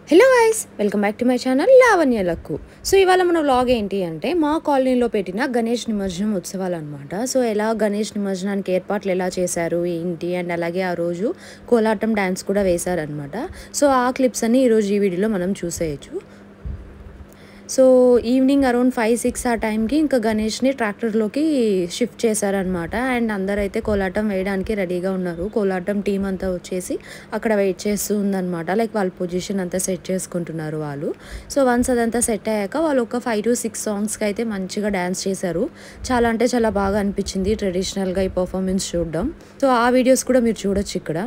hello guys welcome back to my channel Lavanya లక్కు so ఇవాళ మన వ్లాగ్ ఏంటి అంటే మా కాలనీలో పెట్టిన గణేష్ నిమజ్జనం ఉత్సవాలు అనమాట సో ఎలా గణేష్ నిమజ్జనానికి ఏర్పాట్లు ఎలా చేశారు ఏంటి అండ్ అలాగే ఆ రోజు కోలాటం డ్యాన్స్ కూడా వేశారనమాట సో ఆ క్లిప్స్ అన్ని ఈరోజు ఈ వీడియోలో మనం చూసేయచ్చు so evening around five six ఆ టైంకి ఇంకా గణేష్ని ట్రాక్టర్లోకి షిఫ్ట్ చేశారనమాట అండ్ అందరైతే కోలాటం వేయడానికి రెడీగా ఉన్నారు కోలాటం టీం అంతా వచ్చేసి అక్కడ వెయిట్ చేస్తూ ఉందన్నమాట లైక్ వాళ్ళ పొజిషన్ అంతా సెట్ చేసుకుంటున్నారు వాళ్ళు సో వన్స్ అదంతా సెట్ అయ్యాక వాళ్ళు ఒక ఫైవ్ టు సిక్స్ సాంగ్స్కి అయితే మంచిగా డ్యాన్స్ చేశారు చాలా అంటే చాలా బాగా అనిపించింది ట్రెడిషనల్గా ఈ పర్ఫార్మెన్స్ చూడడం సో ఆ వీడియోస్ కూడా మీరు చూడొచ్చు ఇక్కడ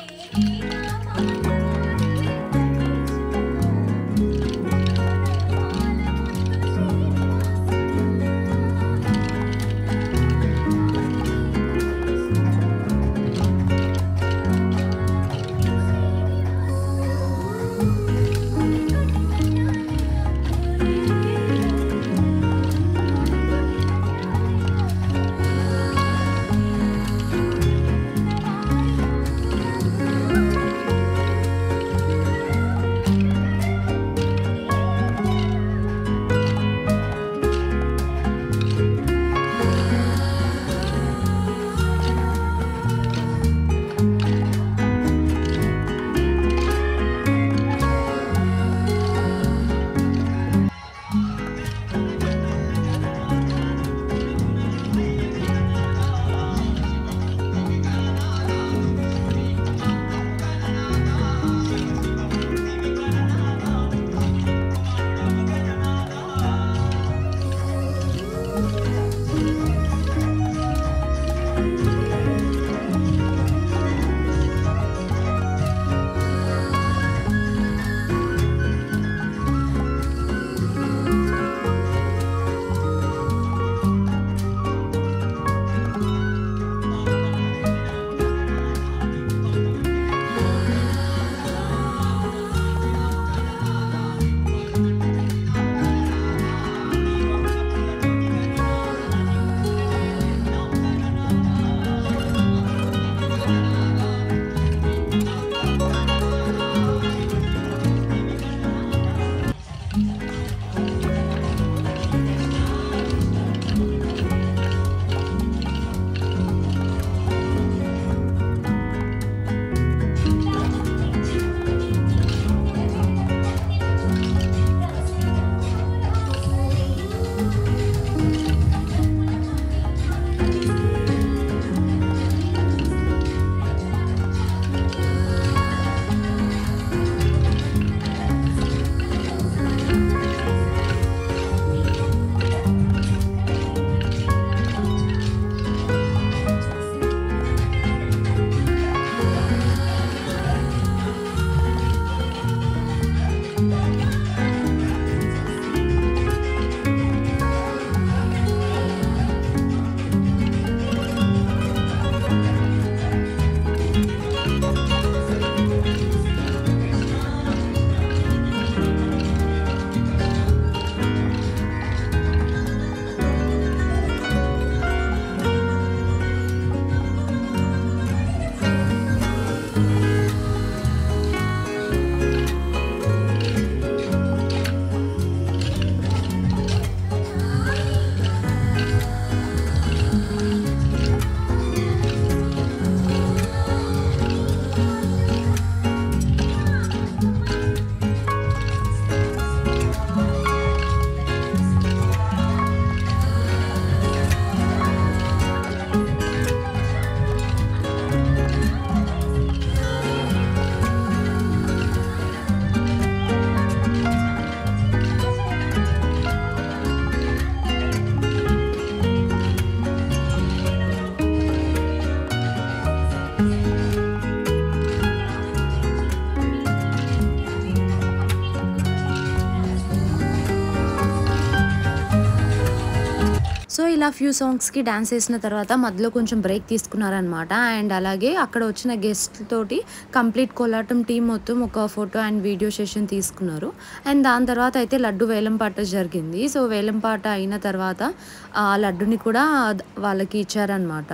సో ఇలా ఫ్యూ సాంగ్స్కి డాన్స్ వేసిన తర్వాత మధ్యలో కొంచెం బ్రేక్ తీసుకున్నారనమాట అండ్ అలాగే అక్కడ వచ్చిన గెస్ట్ తోటి కంప్లీట్ కోలాటం టీం మొత్తం ఒక ఫోటో అండ్ వీడియో సెషన్ తీసుకున్నారు అండ్ దాని తర్వాత అయితే లడ్డు వేలంపాట జరిగింది సో వేలంపాట అయిన తర్వాత ఆ లడ్డుని కూడా వాళ్ళకి ఇచ్చారనమాట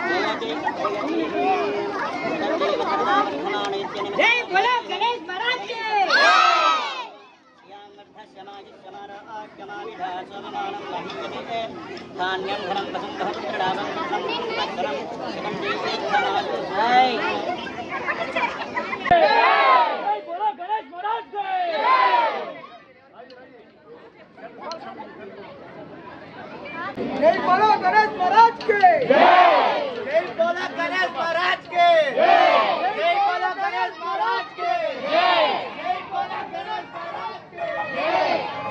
जय बोलो गणेश महाराज की धान्यं धनं वसुन्धः पुत्रडावं धनं जय जय बोलो गणेश महाराज की जय बोलो गणेश महाराज की जय बोलो गणेश महाराज की जय बोलो गणेश महाराज की जय बोलो गणेश महाराज की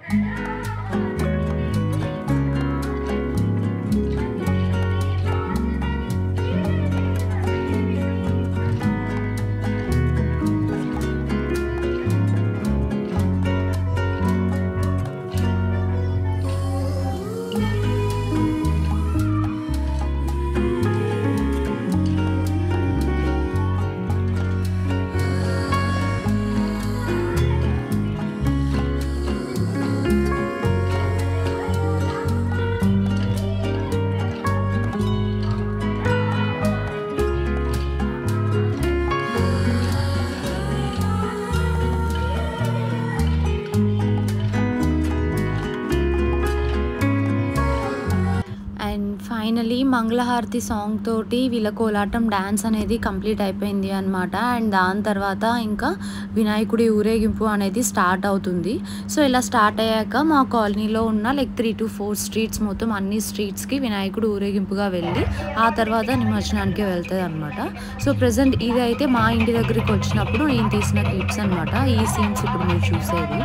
అండ్ ఫైనలీ మంగళహారతి సాంగ్ తోటి వీళ్ళ కోలాటం డ్యాన్స్ అనేది కంప్లీట్ అయిపోయింది అనమాట అండ్ దాని తర్వాత ఇంకా వినాయకుడి ఊరేగింపు అనేది స్టార్ట్ అవుతుంది సో ఇలా స్టార్ట్ అయ్యాక మా కాలనీలో ఉన్న like three two four streets మొత్తం అన్ని స్ట్రీట్స్కి వినాయకుడు ఊరేగింపుగా వెళ్ళి ఆ తర్వాత నిమజ్జనానికి వెళ్తుంది అనమాట సో ప్రజెంట్ ఇది అయితే మా ఇంటి దగ్గరికి వచ్చినప్పుడు నేను తీసిన క్లిప్స్ అనమాట ఈ సీన్స్ ఇప్పుడు మీరు చూసేది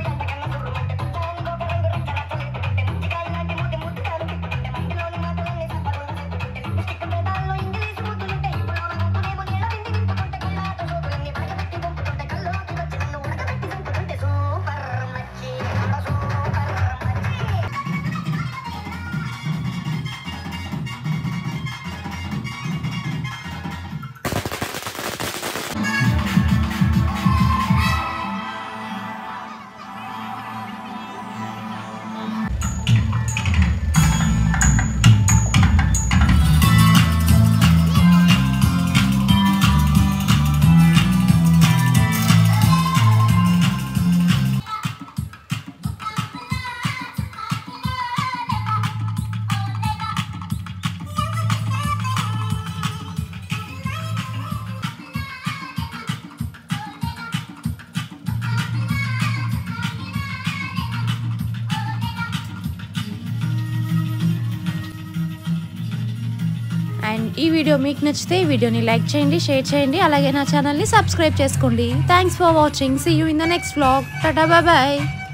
అండ్ ఈ వీడియో మీకు నచ్చితే ఈ వీడియోని లైక్ చేయండి షేర్ చేయండి అలాగే నా ఛానల్ని సబ్స్క్రైబ్ చేసుకోండి thanks for watching see you in the next vlog tata bye